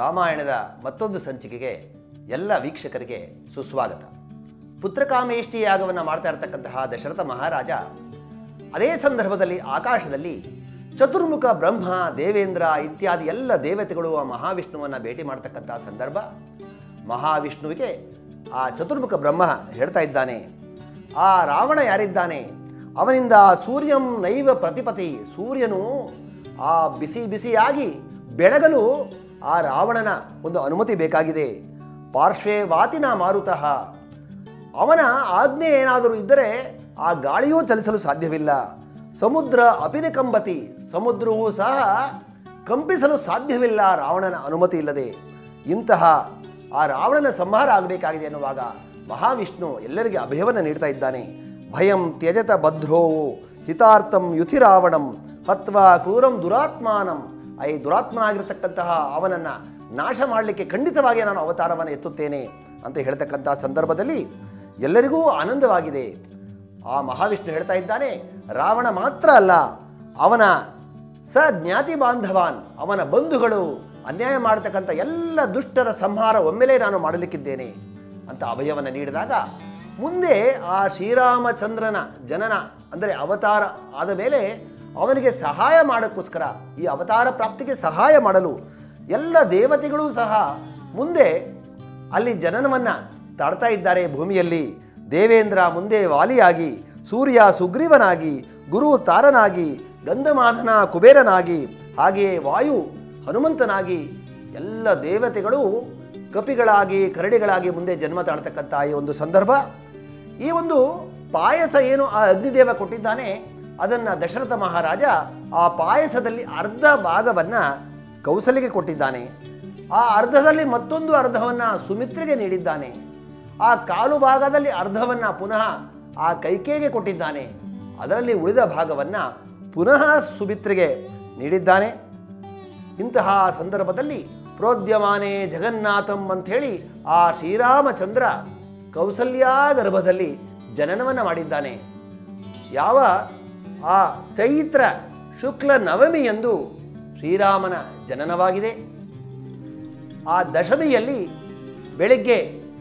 ರಾಮಾಯಣದ ಮತ್ತೊಂದು ಸಂಚಿಕೆಗೆ ಎಲ್ಲ ವೀಕ್ಷಕರಿಗೆ ಸುಸ್ವಾಗತ ಪುತ್ರಕಾಮೇಷ್ಟಿ ಯಾಗವನ್ನು ಮಾಡ್ತಾ ಇರತಕ್ಕಂತಹ ದಶರಥ ಮಹಾರಾಜ ಅದೇ ಸಂದರ್ಭದಲ್ಲಿ ಆಕಾಶದಲ್ಲಿ ಚತುರ್ಮುಖ ಬ್ರಹ್ಮ ದೇವೇಂದ್ರ ಇತ್ಯಾದಿ ಎಲ್ಲ ದೇವತೆಗಳು ಆ ಮಹಾವಿಷ್ಣುವನ್ನು ಭೇಟಿ ಮಾಡ್ತಕ್ಕಂತಹ ಸಂದರ್ಭ ಮಹಾವಿಷ್ಣುವಿಗೆ ಆ ಚತುರ್ಮುಖ ಬ್ರಹ್ಮ ಹೇಳ್ತಾ ಇದ್ದಾನೆ ಆ ರಾವಣ ಯಾರಿದ್ದಾನೆ ಅವನಿಂದ ಸೂರ್ಯಂ ನೈವ ಪ್ರತಿಪತಿ ಸೂರ್ಯನು ಆ ಬಿಸಿ ಬಿಸಿಯಾಗಿ ಬೆಳಗಲು ಆ ರಾವಣನ ಒಂದು ಅನುಮತಿ ಬೇಕಾಗಿದೆ ಪಾರ್ಶ್ವೇ ವಾತಿನ ಮಾರುತಃ ಅವನ ಆಜ್ಞೆ ಏನಾದರೂ ಇದ್ದರೆ ಆ ಗಾಳಿಯೂ ಚಲಿಸಲು ಸಾಧ್ಯವಿಲ್ಲ ಸಮುದ್ರ ಅಪಿನ ಕಂಬತಿ ಸಮುದ್ರವೂ ಸಹ ಕಂಪಿಸಲು ಸಾಧ್ಯವಿಲ್ಲ ರಾವಣನ ಅನುಮತಿ ಇಲ್ಲದೆ ಇಂತಹ ಆ ರಾವಣನ ಸಂಹಾರ ಆಗಬೇಕಾಗಿದೆ ಎನ್ನುವಾಗ ಮಹಾವಿಷ್ಣು ಎಲ್ಲರಿಗೆ ಅಭಯವನ್ನು ನೀಡ್ತಾ ಇದ್ದಾನೆ ಭಯಂ ತ್ಯಜತ ಭದ್ರೋವು ಹಿತಾರ್ಥಂ ಯುಥಿ ರಾವಣಂ ಹತ್ವ ಕ್ರೂರಂ ದುರಾತ್ಮಾನಂ ಐ ದುರಾತ್ಮನಾಗಿರ್ತಕ್ಕಂತಹ ಅವನನ್ನು ನಾಶ ಮಾಡಲಿಕ್ಕೆ ಖಂಡಿತವಾಗಿ ನಾನು ಅವತಾರವನ್ನು ಎತ್ತುತ್ತೇನೆ ಅಂತ ಹೇಳ್ತಕ್ಕಂತಹ ಸಂದರ್ಭದಲ್ಲಿ ಎಲ್ಲರಿಗೂ ಆನಂದವಾಗಿದೆ ಆ ಮಹಾವಿಷ್ಣು ಹೇಳ್ತಾ ಇದ್ದಾನೆ ರಾವಣ ಮಾತ್ರ ಅಲ್ಲ ಅವನ ಸ ಜ್ಞಾತಿ ಬಾಂಧವಾನ್ ಅವನ ಬಂಧುಗಳು ಅನ್ಯಾಯ ಮಾಡತಕ್ಕಂಥ ಎಲ್ಲ ದುಷ್ಟರ ಸಂಹಾರ ಒಮ್ಮೆಲೇ ನಾನು ಮಾಡಲಿಕ್ಕಿದ್ದೇನೆ ಅಂತ ಅಭಯವನ್ನು ನೀಡಿದಾಗ ಮುಂದೆ ಆ ಶ್ರೀರಾಮಚಂದ್ರನ ಜನನ ಅಂದರೆ ಅವತಾರ ಆದ ಮೇಲೆ ಅವನಿಗೆ ಸಹಾಯ ಮಾಡೋಕ್ಕೋಸ್ಕರ ಈ ಅವತಾರ ಪ್ರಾಪ್ತಿಗೆ ಸಹಾಯ ಮಾಡಲು ಎಲ್ಲ ದೇವತೆಗಳೂ ಸಹ ಮುಂದೆ ಅಲ್ಲಿ ಜನನವನ್ನು ತಾಡ್ತಾ ಇದ್ದಾರೆ ಭೂಮಿಯಲ್ಲಿ ದೇವೇಂದ್ರ ಮುಂದೆ ವಾಲಿಯಾಗಿ ಸೂರ್ಯ ಸುಗ್ರೀವನಾಗಿ ಗುರು ತಾರನಾಗಿ ಗಂಧಮಾಧನ ಕುಬೇರನಾಗಿ ಹಾಗೆಯೇ ವಾಯು ಹನುಮಂತನಾಗಿ ಎಲ್ಲ ದೇವತೆಗಳು ಕಪಿಗಳಾಗಿ ಕರಡಿಗಳಾಗಿ ಮುಂದೆ ಜನ್ಮ ತಾಳ್ತಕ್ಕಂಥ ಈ ಒಂದು ಸಂದರ್ಭ ಈ ಒಂದು ಪಾಯಸ ಏನು ಆ ಅಗ್ನಿದೇವ ಕೊಟ್ಟಿದ್ದಾನೆ ಅದನ್ನು ದಶರಥ ಮಹಾರಾಜ ಆ ಪಾಯಸದಲ್ಲಿ ಅರ್ಧ ಭಾಗವನ್ನು ಕೌಸಲಿಗೆ ಕೊಟ್ಟಿದ್ದಾನೆ ಆ ಅರ್ಧದಲ್ಲಿ ಮತ್ತೊಂದು ಅರ್ಧವನ್ನು ಸುಮಿತ್ರೆಗೆ ನೀಡಿದ್ದಾನೆ ಆ ಕಾಲು ಭಾಗದಲ್ಲಿ ಅರ್ಧವನ್ನು ಪುನಃ ಆ ಕೈಕೇಗೆ ಕೊಟ್ಟಿದ್ದಾನೆ ಅದರಲ್ಲಿ ಉಳಿದ ಭಾಗವನ್ನು ಪುನಃ ಸುಮಿತ್ರೆಗೆ ನೀಡಿದ್ದಾನೆ ಇಂತಹ ಸಂದರ್ಭದಲ್ಲಿ ಪ್ರೋದ್ಯಮಾನೆ ಜಗನ್ನಾಥಂ ಅಂಥೇಳಿ ಆ ಶ್ರೀರಾಮಚಂದ್ರ ಕೌಸಲ್ಯ ಗರ್ಭದಲ್ಲಿ ಜನನವನ್ನು ಮಾಡಿದ್ದಾನೆ ಯಾವ ಆ ಚೈತ್ರ ಶುಕ್ಲ ನವಮಿ ಎಂದು ಶ್ರೀರಾಮನ ಜನನವಾಗಿದೆ ಆ ದಶಮಿಯಲ್ಲಿ ಬೆಳಗ್ಗೆ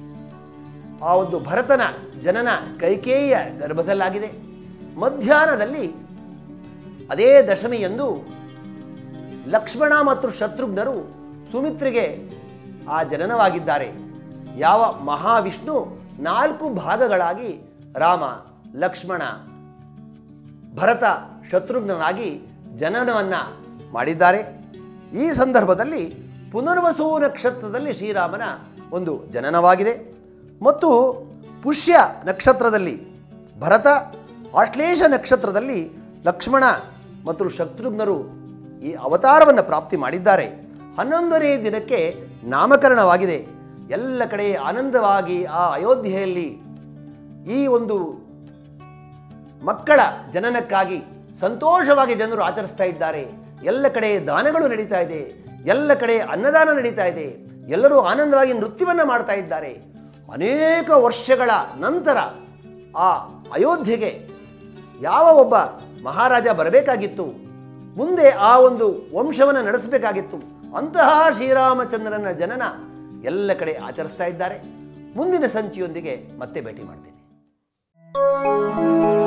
ಆ ಒಂದು ಭರತನ ಜನನ ಕೈಕೇಯಿಯ ಗರ್ಭದಲ್ಲಾಗಿದೆ ಮಧ್ಯಾಹ್ನದಲ್ಲಿ ಅದೇ ದಶಮಿಯಂದು ಲಕ್ಷ್ಮಣ ಮತ್ತು ಶತ್ರುಘ್ನರು ಸುಮಿತ್ರೆಗೆ ಆ ಜನನವಾಗಿದ್ದಾರೆ ಯಾವ ಮಹಾವಿಷ್ಣು ನಾಲ್ಕು ಭಾಗಗಳಾಗಿ ರಾಮ ಲಕ್ಷ್ಮಣ ಭರತ ಶತ್ರುಘ್ನನಾಗಿ ಜನನವನ್ನು ಮಾಡಿದ್ದಾರೆ ಈ ಸಂದರ್ಭದಲ್ಲಿ ಪುನರ್ವಸು ನಕ್ಷತ್ರದಲ್ಲಿ ಶ್ರೀರಾಮನ ಒಂದು ಜನನವಾಗಿದೆ ಮತ್ತು ಪುಷ್ಯ ನಕ್ಷತ್ರದಲ್ಲಿ ಭರತ ಆಶ್ಲೇಷ ನಕ್ಷತ್ರದಲ್ಲಿ ಲಕ್ಷ್ಮಣ ಮತ್ತು ಶತ್ರುಘ್ನರು ಈ ಅವತಾರವನ್ನು ಪ್ರಾಪ್ತಿ ಮಾಡಿದ್ದಾರೆ ಹನ್ನೊಂದನೇ ದಿನಕ್ಕೆ ನಾಮಕರಣವಾಗಿದೆ ಎಲ್ಲ ಕಡೆ ಆನಂದವಾಗಿ ಆ ಅಯೋಧ್ಯೆಯಲ್ಲಿ ಈ ಒಂದು ಮಕ್ಕಳ ಜನನಕ್ಕಾಗಿ ಸಂತೋಷವಾಗಿ ಜನರು ಆಚರಿಸ್ತಾ ಇದ್ದಾರೆ ಎಲ್ಲ ಕಡೆ ದಾನಗಳು ನಡೀತಾ ಇದೆ ಎಲ್ಲ ಕಡೆ ಅನ್ನದಾನ ನಡೀತಾ ಇದೆ ಎಲ್ಲರೂ ಆನಂದವಾಗಿ ನೃತ್ಯವನ್ನು ಮಾಡ್ತಾ ಇದ್ದಾರೆ ಅನೇಕ ವರ್ಷಗಳ ನಂತರ ಆ ಅಯೋಧ್ಯೆಗೆ ಯಾವ ಒಬ್ಬ ಮಹಾರಾಜ ಬರಬೇಕಾಗಿತ್ತು ಮುಂದೆ ಆ ಒಂದು ವಂಶವನ್ನು ನಡೆಸಬೇಕಾಗಿತ್ತು ಅಂತಹ ಶ್ರೀರಾಮಚಂದ್ರನ ಜನನ ಎಲ್ಲ ಕಡೆ ಆಚರಿಸ್ತಾ ಇದ್ದಾರೆ ಮುಂದಿನ ಸಂಚಿಯೊಂದಿಗೆ ಮತ್ತೆ ಭೇಟಿ ಮಾಡ್ತೀನಿ